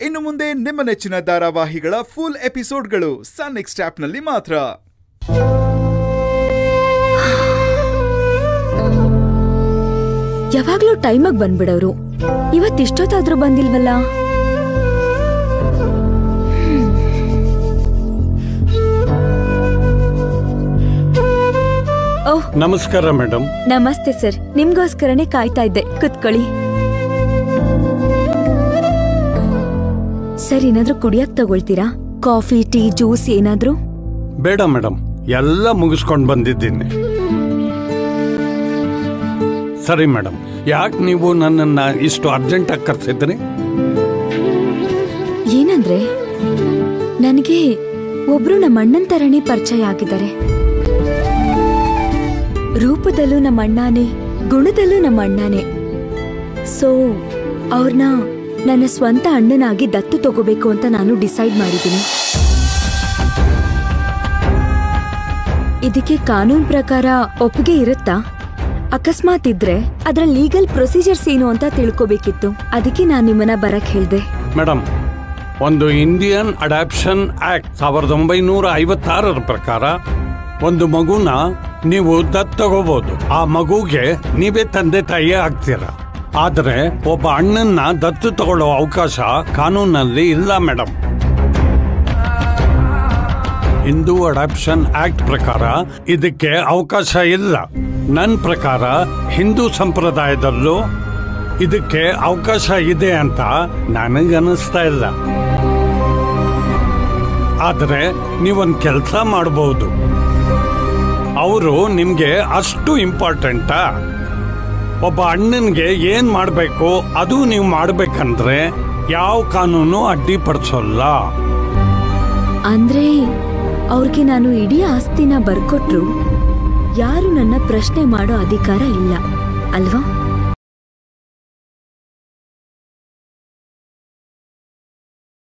ಇನ್ನು ಮುಂದೆ ನಿಮ್ಮ ನೆಚ್ಚಿನ ಧಾರಾವಾಹಿಗಳ ಫುಲ್ ಎಪಿಸೋಡ್ಗಳು ಸನ್ ನೆಕ್ಸ್ಟ್ ಆಪ್ನಲ್ಲಿ ಮಾತ್ರ ಯಾವಾಗ್ಲೂ ಟೈಮಾಗ್ ಬಂದ್ಬಿಡೋರು ಇವತ್ತಿಷ್ಟೊತ್ತಾದ್ರೂ ಬಂದಿಲ್ವಲ್ಲ ಓಹ್ ನಮಸ್ಕಾರ ಮೇಡಮ್ ನಮಸ್ತೆ ಸರ್ ನಿಮ್ಗೋಸ್ಕರನೇ ಕಾಯ್ತಾ ಇದ್ದೆ ಕುತ್ಕೊಳ್ಳಿ ಸರ್ ಏನಾದ್ರೂ ಕುಡಿಯಕ್ ತಗೊಳ್ತೀರಾ ಕಾಫಿ ಟೀ ಜ್ಯೂಸ್ ಏನಾದ್ರೂ ಬೇಡ ಮೇಡಮ್ ಎಲ್ಲ ಮುಗಿಸ್ಕೊಂಡು ಬಂದಿದ್ದೀನಿ ಸರಿ ಮೇಡಮ್ ಯಾಕೆ ನೀವು ನನ್ನನ್ನ ಇಷ್ಟು ಅರ್ಜೆಂಟಾಗಿ ಕರ್ಸಿದ್ರಿ ಏನಂದ್ರೆ ನನಗೆ ಒಬ್ರು ನಮ್ಮ ಅಣ್ಣನ್ ತರನೇ ಪರಿಚಯ ಆಗಿದ್ದಾರೆ ರೂಪದಲ್ಲೂ ನಮ್ಮ ಅಣ್ಣನೇ ಗುಣದಲ್ಲೂ ನಮ್ಮ ಅಣ್ಣನೇ ಸೊ ಅವ್ರನ್ನ ನನ್ನ ಸ್ವಂತ ಅಣ್ಣನಾಗಿ ದತ್ತು ತಗೋಬೇಕು ಅಂತ ನಾನು ಡಿಸೈಡ್ ಮಾಡಿದ್ದೀನಿ ಇದಕ್ಕೆ ಕಾನೂನ್ ಪ್ರಕಾರ ಒಪ್ಪಿಗೆ ಇರುತ್ತಾ ಅಕಸ್ಮಾತ್ ಇದ್ರೆ ಅದರ ಲೀಗಲ್ ಪ್ರೊಸೀಜರ್ಸ್ ಏನು ಅಂತ ತಿಳ್ಕೊಬೇಕಿತ್ತು ಅದಕ್ಕೆ ನಾನು ನಿಮ್ಮನ್ನ ಬರಕ್ ಹೇಳ್ದೆ ಮೇಡಮ್ ಒಂದು ಇಂಡಿಯನ್ ಅಡಾಪ್ಷನ್ ಆಕ್ಟ್ ಸಾವಿರದ ಒಂಬೈನೂರ ಐವತ್ತಾರರ ಪ್ರಕಾರ ಒಂದು ಮಗುನ ನೀವು ದತ್ತು ತಗೋಬಹುದು ಆ ಮಗುಗೆ ನೀವೇ ತಂದೆ ತಾಯಿ ಆಗ್ತೀರ ಆದರೆ ಒಬ್ಬ ಅಣ್ಣನ್ನ ದತ್ತು ತಗೊಳ್ಳೋ ಅವಕಾಶ ಕಾನೂನಲ್ಲಿ ಇಲ್ಲ ಮೇಡಮ್ ಹಿಂದೂ ಅಡಾಪ್ಷನ್ ಆಕ್ಟ್ ಪ್ರಕಾರ ಇದಕ್ಕೆ ಅವಕಾಶ ಇಲ್ಲ ನನ್ನ ಪ್ರಕಾರ ಹಿಂದೂ ಸಂಪ್ರದಾಯದಲ್ಲೂ ಇದಕ್ಕೆ ಅವಕಾಶ ಇದೆ ಅಂತ ನನಗನ್ನಿಸ್ತಾ ಇಲ್ಲ ಆದರೆ ನೀವೊಂದು ಕೆಲಸ ಮಾಡಬಹುದು ಅವರು ನಿಮಗೆ ಅಷ್ಟು ಇಂಪಾರ್ಟೆಂಟಾ ಒಬ್ಬ ಅಣ್ಣನಿಗೆ ಏನ್ ಮಾಡಬೇಕು ಅದು ನೀವು ಮಾಡ್ಬೇಕಂದ್ರೆ ಯಾವ ಕಾನೂನು ಅಡ್ಡಿಪಡಿಸೋಲ್ಲ ಅಂದ್ರೆ ಅವ್ರಿಗೆ ನಾನು ಇಡೀ ಆಸ್ತಿನ ಬರ್ಕೊಟ್ರು ಯಾರು ನನ್ನ ಪ್ರಶ್ನೆ ಮಾಡೋ ಅಧಿಕಾರ ಇಲ್ಲ ಅಲ್ವಾ